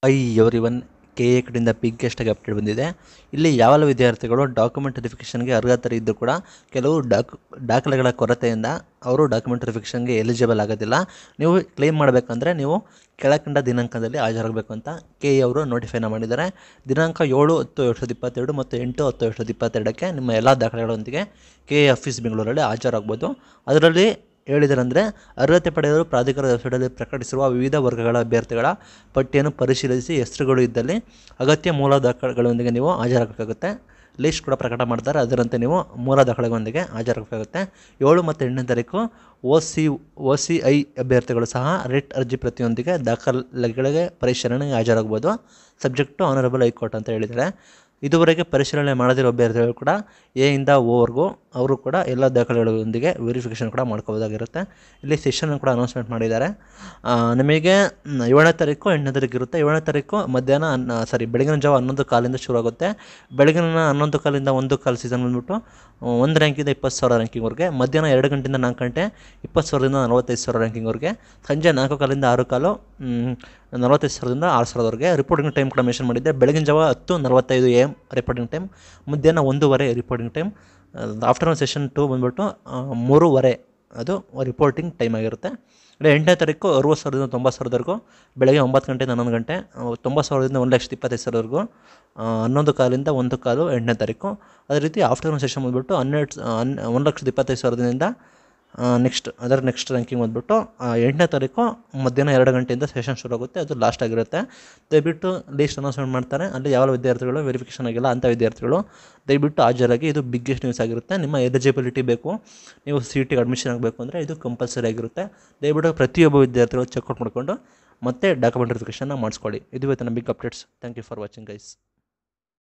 I everyone K A ಕಡೆಯಿಂದ ಬಿಗ್ಗೆಸ್ಟಾಗಿ update ಬಂದಿದೆ ಇಲ್ಲಿ ಯಾವೆಲ್ಲ ವಿದ್ಯಾರ್ಥಿಗಳು ಡಾಕ್ಯುಮೆಂಟ್ ವೆರಿಫಿಕೇಷನ್ಗೆ ಅರ್ಹತೆ ಇದ್ದು ಕೂಡ ಕೆಲವು ಡಾಕ್ ದಾಖಲೆಗಳ ಕೊರತೆಯಿಂದ ಅವರು ಡಾಕ್ಯುಮೆಂಟ್ ವೆರಿಫಿಕೇಷನ್ಗೆ ಎಲಿಜಿಬಲ್ ಆಗೋದಿಲ್ಲ ನೀವು ಕ್ಲೇಮ್ ಮಾಡಬೇಕಂದ್ರೆ ನೀವು ಕೆಳಕಂಡ ದಿನಾಂಕದಲ್ಲಿ ಹಾಜರಾಗಬೇಕು ಅಂತ ಕೆ ಎ ಅವರು ನೋಟಿಫೈನ ಮಾಡಿದ್ದಾರೆ ದಿನಾಂಕ ಏಳು ಹತ್ತು ಎರಡು ಸಾವಿರದ ಇಪ್ಪತ್ತೆರಡು ಮತ್ತು ಎಂಟು ಹತ್ತು ಎರಡು ಸಾವಿರದ ಇಪ್ಪತ್ತೆರಡಕ್ಕೆ ನಿಮ್ಮ ಎಲ್ಲ ದಾಖಲೆಗಳೊಂದಿಗೆ ಕೆ ಎ ಆಫೀಸ್ ಬೆಂಗಳೂರಲ್ಲಿ ಹಾಜರಾಗ್ಬೋದು ಅದರಲ್ಲಿ ಹೇಳಿದರೆಂದರೆ ಅರ್ಹತೆ ಪಡೆಯಲು ಪ್ರಾಧಿಕಾರದ ವೆಬ್ಸೈಟಲ್ಲಿ ಪ್ರಕಟಿಸಿರುವ ವಿವಿಧ ವರ್ಗಗಳ ಅಭ್ಯರ್ಥಿಗಳ ಪಟ್ಟಿಯನ್ನು ಪರಿಶೀಲಿಸಿ ಹೆಸರುಗಳು ಇದ್ದಲ್ಲಿ ಅಗತ್ಯ ಮೂಲ ದಾಖಲೆಗಳೊಂದಿಗೆ ನೀವು ಹಾಜರಾಗಬೇಕಾಗುತ್ತೆ ಲಿಸ್ಟ್ ಕೂಡ ಪ್ರಕಟ ಮಾಡ್ತಾರೆ ಅದರಂತೆ ನೀವು ಮೂಲ ದಾಖಲೆಗಳೊಂದಿಗೆ ಹಾಜರಾಗಬೇಕಾಗುತ್ತೆ ಏಳು ಮತ್ತು ಎಂಟನೇ ತಾರೀಕು O C O C I ಅಭ್ಯರ್ಥಿಗಳು ಸಹ ರಿಟ್ ಅರ್ಜಿ ಪ್ರತಿಯೊಂದಿಗೆ ದಾಖಲೆಗಳಿಗೆ ಪರಿಶೀಲನೆಗೆ ಹಾಜರಾಗ್ಬೋದು ಸಬ್ಜೆಕ್ಟ್ ಟು ಆನರಬಲ್ ಹೈಕೋರ್ಟ್ ಅಂತ ಹೇಳಿದ್ದಾರೆ ಇದುವರೆಗೆ ಪರಿಶೀಲನೆ ಮಾಡದಿರೋ ಅಭ್ಯರ್ಥಿಗಳು ಕೂಡ ಎ ಇಂದ ಓವರೆಗೂ ಅವರು ಕೂಡ ಎಲ್ಲ ದಾಖಲೆಗಳೊಂದಿಗೆ ವೆರಿಫಿಕೇಷನ್ ಕೂಡ ಮಾಡ್ಕೋಬೋದಾಗಿರುತ್ತೆ ಇಲ್ಲಿ ಸೆಷನ್ ಕೂಡ ಅನೌನ್ಸ್ಮೆಂಟ್ ಮಾಡಿದ್ದಾರೆ ಆ, ನಿಮಗೆ ಮ್, ಏಳನೇ ತಾರೀಕು ಎಂಟನೇ ತಾರೀಕು ಇರುತ್ತೆ ಏಳನೇ ತಾರೀಕು ಮಧ್ಯಾಹ್ನ ಹನ್ನ ಸಾರಿ ಬೆಳಗಿನ ಜಾವ ಹನ್ನೊಂದು ಕಾಲಿಂದ ಶುರು ಆಗುತ್ತೆ ಬೆಳಗಿನ ಹನ್ನೊಂದು ಕಾಲಿಂದ ಒಂದು ಕಾಲು ಸೀಸನ್ ಬಂದ್ಬಿಟ್ಟು ಆ, ಒಂದು ರ್ಯಾಂಕಿಂದ ಇಪ್ಪತ್ತು ಸಾವಿರ ರ್ಯಾಂಕಿಂಗ್ವರೆಗೆ ಮಧ್ಯಾಹ್ನ ಎರಡು ಗಂಟೆಯಿಂದ ನಾಲ್ಕು ಗಂಟೆ ಇಪ್ಪತ್ತು ಸಾವಿರದಿಂದ ನಲವತ್ತೈದು ಸಾವಿರ ರ್ಯಾಂಕಿಂಗ್ವರೆಗೆ ಸಂಜೆ ನಾಲ್ಕು ಕಾಲಿಂದ ಆರು ಕಾಲು ಮ್, ನಲವತ್ತೈದು ಸಾವಿರದಿಂದ ಆರು ಸಾವಿರದವರೆಗೆ ರಿಪೋರ್ಟಿಂಗ್ ಟೈಮ್ ಕೂಡ ಮೆನ್ಷನ್ ಮಾಡಿದ್ದೆ ಬೆಳಗಿನ ಜಾವ ಹತ್ತು ನಲವತ್ತೈದು ಎ ಎಮ್ ರಿಪೋರ್ಟಿಂಗ್ ಟೈಮ್ ಮಧ್ಯಾಹ್ನ ಒಂದೂವರೆ reporting time afternoon session to ಬಂದ್ಬಿಟ್ಟು ಆ, ಮೂರುವರೆ ಅದು ರಿಪೋರ್ಟಿಂಗ್ ಟೈಮ್ ಆಗಿರುತ್ತೆ ಇಲ್ಲ ಎಂಟನೇ ತಾರೀಕು ಅರುವತ್ತು ಸಾವಿರದಿಂದ ತೊಂಬತ್ತು ಸಾವಿರದವರೆಗೂ ಬೆಳಗ್ಗೆ ಒಂಬತ್ತು ಗಂಟೆಯಿಂದ ಹನ್ನೊಂದು ಗಂಟೆ ಆ, ತೊಂಬತ್ತು ಸಾವಿರದಿಂದ ಒಂದು ಲಕ್ಷದ ಇಪ್ಪತ್ತೈದು ಸಾವಿರವರೆಗೂ ಆ, ಹನ್ನೊಂದು ಕಾಲಿಂದ ಒಂದು ಕಾಲು ಎಂಟನೇ ತಾರೀಕು ಅದೇ ರೀತಿ ಆಫ್ಟರ್ನೂನ್ ಸೆಷನ್ ಬಂದ್ಬಿಟ್ಟು ಹನ್ನೆರಡು ಸ- ಹನ್ ಒಂದು ಲಕ್ಷದ ಇಪ್ಪತ್ತೈದು ಸಾವಿರದಿಂದ ನೆಕ್ಸ್ಟ್ ಅದರ ನೆಕ್ಸ್ಟ್ ರ್ಯಾಂಕಿಂಗ್ ಬಂದ್ಬಿಟ್ಟು ಆ, ಎಂಟನೇ ತಾರೀಕು ಮಧ್ಯಾಹ್ನ ಎರಡು ಗಂಟೆಯಿಂದ ಸೆಷನ್ ಶುರು ಆಗುತ್ತೆ ಅದು ಲಾಸ್ಟ್ ಆಗಿರುತ್ತೆ ದಯವಿಟ್ಟು ಲೀಸ್ಟ್ ಅನೌನ್ಸ್ಮೆಂಟ್ ಮಾಡ್ತಾರೆ ಅಲ್ಲಿ ಯಾವ ವಿದ್ಯಾರ್ಥಿಗಳು ವೆರಿಫಿಕೇಷನ್ ಆಗಿಲ್ಲ ಅಂಥ ವಿದ್ಯಾರ್ಥಿಗಳು ದಯವಿಟ್ಟು ಹಾಜರಾಗಿ ಇದು ಬಿಗ್ಗೆಸ್ಟ್ ನ್ಯೂಸ್ ಆಗಿರುತ್ತೆ ನಿಮ್ಮ ಎಲಿಜಿಬಿಲಿಟಿ ಬೇಕು ನೀವು ಸಿ ಟಿಗೆ ಅಡ್ಮಿಷನ್ ಆಗಬೇಕು ಅಂದರೆ ಇದು ಕಂಪಲ್ಸರಿ ಆಗಿರುತ್ತೆ ದಯವಿಟ್ಟು ಪ್ರತಿಯೊಬ್ಬ ವಿದ್ಯಾರ್ಥಿಗಳು ಚೆಕ್ಔಟ್ ಮಾಡಿಕೊಂಡು ಮತ್ತೆ ಡಾಕ್ಯುಮೆಂಟ್ ವೆರಿಫಿಕೇಷನ್ನ ಮಾಡಿಸ್ಕೊಳ್ಳಿ ಇದು ಇವತ್ತಿನ big updates thank you for watching guys